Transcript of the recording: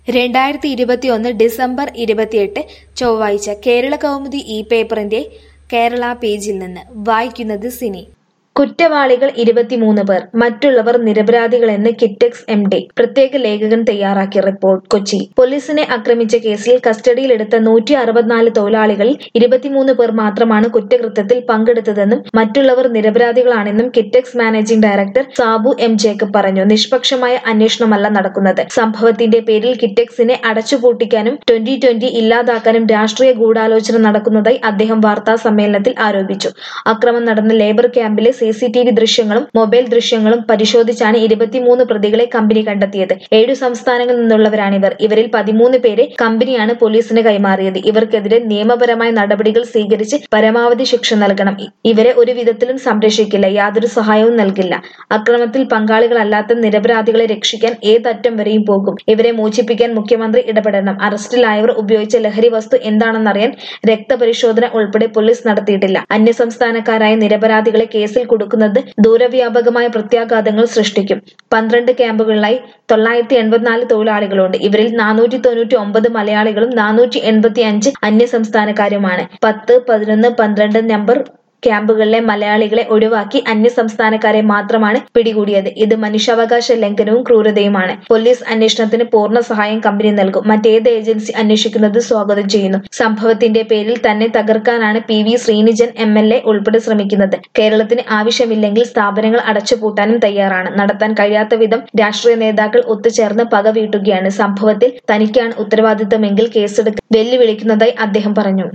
രണ്ടായിരത്തി ഇരുപത്തിയൊന്ന് ഡിസംബർ ഇരുപത്തിയെട്ട് ചൊവ്വാഴ്ച കേരള കൗമുദി ഈ പേപ്പറിന്റെ കേരള പേജിൽ നിന്ന് വായിക്കുന്നത് സിനി കുറ്റവാളികൾ ഇരുപത്തിമൂന്ന് പേർ മറ്റുള്ളവർ നിരപരാധികളെന്ന് കിറ്റക്സ് എം ഡി പ്രത്യേക ലേഖകൻ തയ്യാറാക്കിയ റിപ്പോർട്ട് കൊച്ചി പോലീസിനെ ആക്രമിച്ച കേസിൽ കസ്റ്റഡിയിലെടുത്ത നൂറ്റി അറുപത്തിനാല് തൊഴിലാളികളിൽ ഇരുപത്തിമൂന്ന് പേർ മാത്രമാണ് കുറ്റകൃത്യത്തിൽ പങ്കെടുത്തതെന്നും മറ്റുള്ളവർ നിരപരാധികളാണെന്നും Kitex managing director Sabu M Jacob പറഞ്ഞു നിഷ്പക്ഷമായ അന്വേഷണമല്ല നടക്കുന്നത് സംഭവത്തിന്റെ പേരിൽ കിറ്റക്സിനെ അടച്ചുപൂട്ടിക്കാനും ട്വന്റി ട്വന്റി ഇല്ലാതാക്കാനും രാഷ്ട്രീയ ഗൂഢാലോചന നടക്കുന്നതായി അദ്ദേഹം വാർത്താ സമ്മേളനത്തിൽ ആരോപിച്ചു അക്രമം നടന്ന ലേബർ ക്യാമ്പിലെ സി സി ടി വി ദൃശ്യങ്ങളും മൊബൈൽ ദൃശ്യങ്ങളും പരിശോധിച്ചാണ് ഇരുപത്തിമൂന്ന് പ്രതികളെ കമ്പനി കണ്ടെത്തിയത് ഏഴു സംസ്ഥാനങ്ങളിൽ നിന്നുള്ളവരാണിവർ ഇവരിൽ പതിമൂന്ന് പേരെ കമ്പനിയാണ് പോലീസിന് കൈമാറിയത് ഇവർക്കെതിരെ നിയമപരമായ നടപടികൾ സ്വീകരിച്ച് പരമാവധി ശിക്ഷ നൽകണം ഇ- ഇവരെ ഒരു വിധത്തിലും സംരക്ഷിക്കില്ല യാതൊരു സഹായവും നൽകില്ല അക്രമത്തിൽ പങ്കാളികളല്ലാത്ത നിരപരാധികളെ രക്ഷിക്കാൻ ഏതറ്റം വരെയും പോകും ഇവരെ മോചിപ്പിക്കാൻ മുഖ്യമന്ത്രി ഇടപെടണം അറസ്റ്റിലായവർ ഉപയോഗിച്ച ലഹരി വസ്തു എന്താണെന്നറിയാൻ രക്തപരിശോധന ഉൾപ്പെടെ പോലീസ് നടത്തിയിട്ടില്ല അന്യസംസ്ഥാനക്കാരായ നിരപരാധികളെ കേസിൽ കൊടുക്കുന്നത് ദൂരവ്യാപകമായ പ്രത്യാഘാതങ്ങൾ സൃഷ്ടിക്കും പന്ത്രണ്ട് ക്യാമ്പുകളിലായി തൊള്ളായിരത്തി എൺപത്തിനാല് തൊഴിലാളികളുണ്ട് ഇവരിൽ നാനൂറ്റി തൊണ്ണൂറ്റി ഒമ്പത് മലയാളികളും നാനൂറ്റി എൺപത്തി അഞ്ച് അന്യസംസ്ഥാനക്കാരുമാണ് പത്ത് പതിനൊന്ന് പന്ത്രണ്ട് നമ്പർ ക്യാമ്പുകളിലെ മലയാളികളെ ഒഴിവാക്കി അന്യസംസ്ഥാനക്കാരെ മാത്രമാണ് പിടികൂടിയത് ഇത് മനുഷ്യാവകാശ ലംഘനവും ക്രൂരതയുമാണ് പോലീസ് അന്വേഷണത്തിന് പൂർണ്ണ സഹായം കമ്പനി നൽകും മറ്റേത് ഏജൻസി അന്വേഷിക്കുന്നത് സ്വാഗതം ചെയ്യുന്നു സംഭവത്തിന്റെ പേരിൽ തന്നെ തകർക്കാനാണ് P V Sreenijan M L A ഉൾപ്പെടെ ശ്രമിക്കുന്നത് കേരളത്തിന് ആവശ്യമില്ലെങ്കിൽ സ്ഥാപനങ്ങൾ അടച്ചുപൂട്ടാനും തയ്യാറാണ് നടത്താൻ കഴിയാത്ത വിധം രാഷ്ട്രീയ നേതാക്കൾ ഒത്തുചേർന്ന് പക വീട്ടുകയാണ് സംഭവത്തിൽ തനിക്കാണ് ഉത്തരവാദിത്തമെങ്കിൽ കേസെടുക്കാൻ വെല്ലുവിളിക്കുന്നതായി അദ്ദേഹം പറഞ്ഞു